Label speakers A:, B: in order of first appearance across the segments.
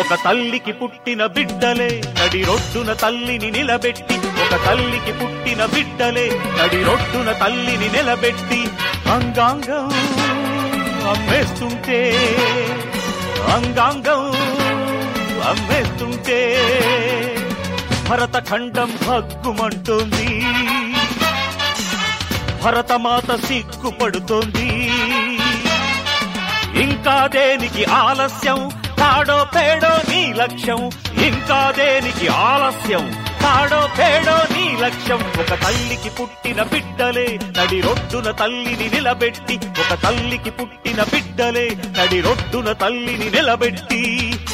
A: ఒక తల్లికి పుట్టిన బిడ్డలే నడి రొడ్డున తల్లిని నిలబెట్టి ఒక తల్లికి పుట్టిన బిడ్డలే నడి రొడ్డున తల్లిని నిలబెట్టి అంగాంగం అమ్మేస్తుంటే అంగాంగం అమ్మేస్తుంటే భరత ఖండం భగ్గుమంటోంది భరతమాత సిగ్గుపడుతోంది ఇంకా దేనికి ఆలస్యం తాడో పేడో నీ లక్ష్యం ఇంకా దేనికి ఆలస్యం తాడో పేడో నీ లక్ష్యం ఒక తల్లికి పుట్టిన బిడ్డలే నడి రొడ్డున తల్లిని నిలబెట్టి ఒక తల్లికి పుట్టిన బిడ్డలే నడి రొడ్డున తల్లిని నిలబెట్టి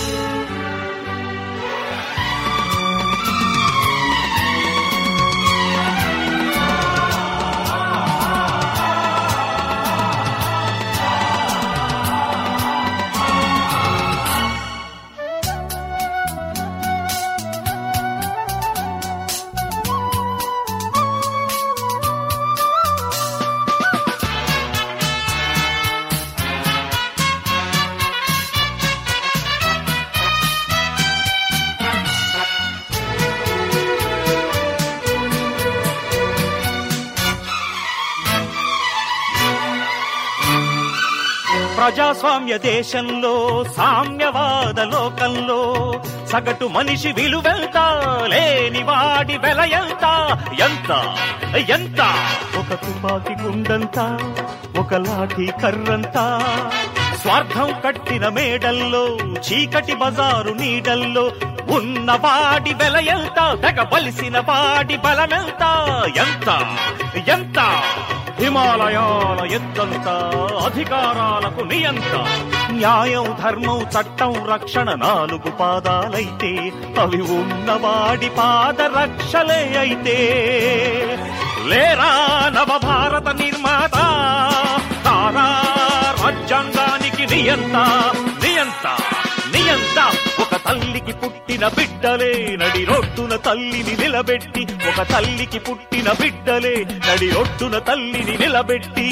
A: ప్రజాస్వామ్య దేశంలో సామ్యవాద లోకంలో సగటు మనిషి విలువెంత లేని వాడి వెల ఎంత ఎంత ఎంత ఒక తుపాకి గుండంతా ఒక లాఠీ కర్రంతా స్వార్థం కట్టిన మేడల్లో చీకటి బజారు నీడల్లో ఉన్న వాడి వెల ఎంత తెగబలిసిన వాడి బలమెంత ఎంత ఎంత హిమాలయాల ఎత్తంత అధికారాలకు నియంత న్యాయం ధర్మం చట్టం రక్షణ నాలుగు పాదాలైతే అవి ఉన్నవాడి పాద రక్షలే అయితే లేరా నవ భారత నిర్మాత తారా రాజ్యాంగానికి నియంత నియంత నియంత ఒక తల్లికి పుట్టిన బిడ్డలే నడి రొట్టున తల్లిని నిలబెట్టి ఒక తల్లికి పుట్టిన బిడ్డలే నడి రొట్టున తల్లిని నిలబెట్టి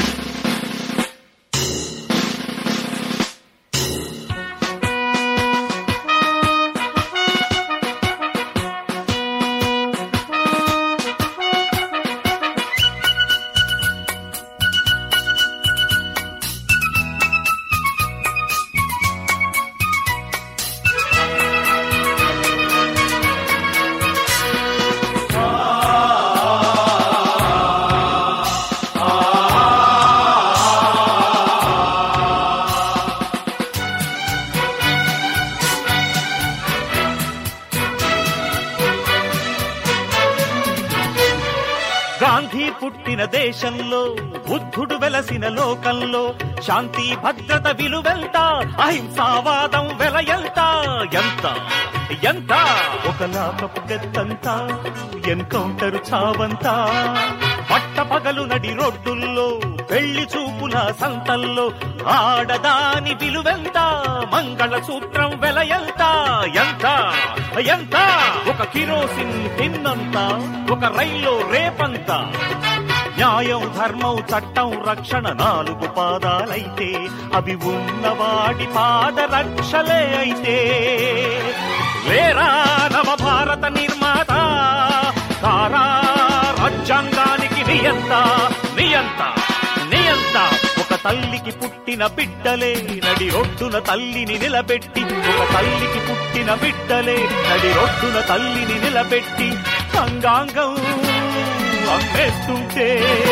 A: గాంధీ పుట్టిన దేశంలో బుద్ధుడు వెలసిన లోకంలో శాంతి భద్రత విలువెంత అహింసావాదం వెల ఎంత ఎంత ఎంత ఒక లాకపు డెత్తంతా ఎన్కౌంటర్ చావంతా పట్ట పగలు నడి రోడ్డుల్లో పెళ్లి చూపుల సంతల్లో ఆడదాని విలువెంత మంగళ సూత్రం వెల ఎంత ఎంత ఎంత ఒక కిరోసిన్ తిన్నంత ఒక రైల్లో రేపంత న్యాయం ధర్మం చట్టం రక్షణ నాలుగు పాదాలైతే అవి ఉన్నవాడి పాద రక్షలే అయితే లేరా నవ భారత నిర్మాత తారా రాజ్యాంగానికి నియంత నియంత నియంత ఒక తల్లికి పుట్టిన బిడ్డలే నడి రొడ్డున తల్లిని నిలబెట్టి ఒక తల్లికి పుట్టిన బిడ్డలే నడి రొడ్డున తల్లిని నిలబెట్టి అంగాంగం అమ్మేస్తుంటే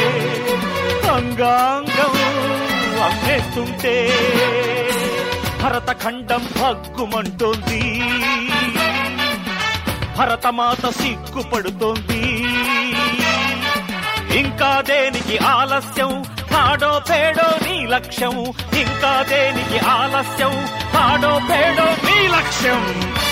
A: అంగాంగం అమ్మేస్తుంటే భరత ఖండం భగ్గుమంటోంది భరతమాత సిగ్గుపడుతోంది ఇంకా దేనికి ఆలస్యం తాడో పేడో నీ లక్ష్యం ఇంకా దేనికి ఆలస్యం తాడో పేడో నీ లక్ష్యం